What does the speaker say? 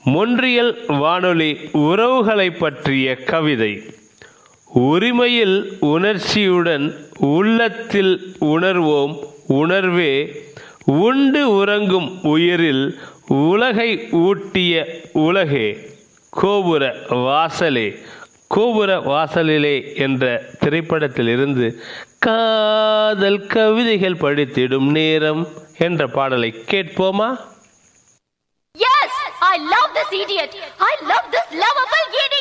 மொன்றியல் வானொலி உறவுகளை பற்றிய கவிதை உரிமையில் உணர்ச்சியுடன் உள்ளத்தில் உணர்வோம் உணர்வே உண்டு உறங்கும் உயிரில் உலகை ஊட்டிய உலகே கோபுர வாசலே கோபுர வாசலிலே என்ற திரைப்படத்திலிருந்து காதல் கவிதைகள் படித்திடும் நேரம் என்ற பாடலை கேட்போமா Yes, I love this idiot. I love this lovable idiot.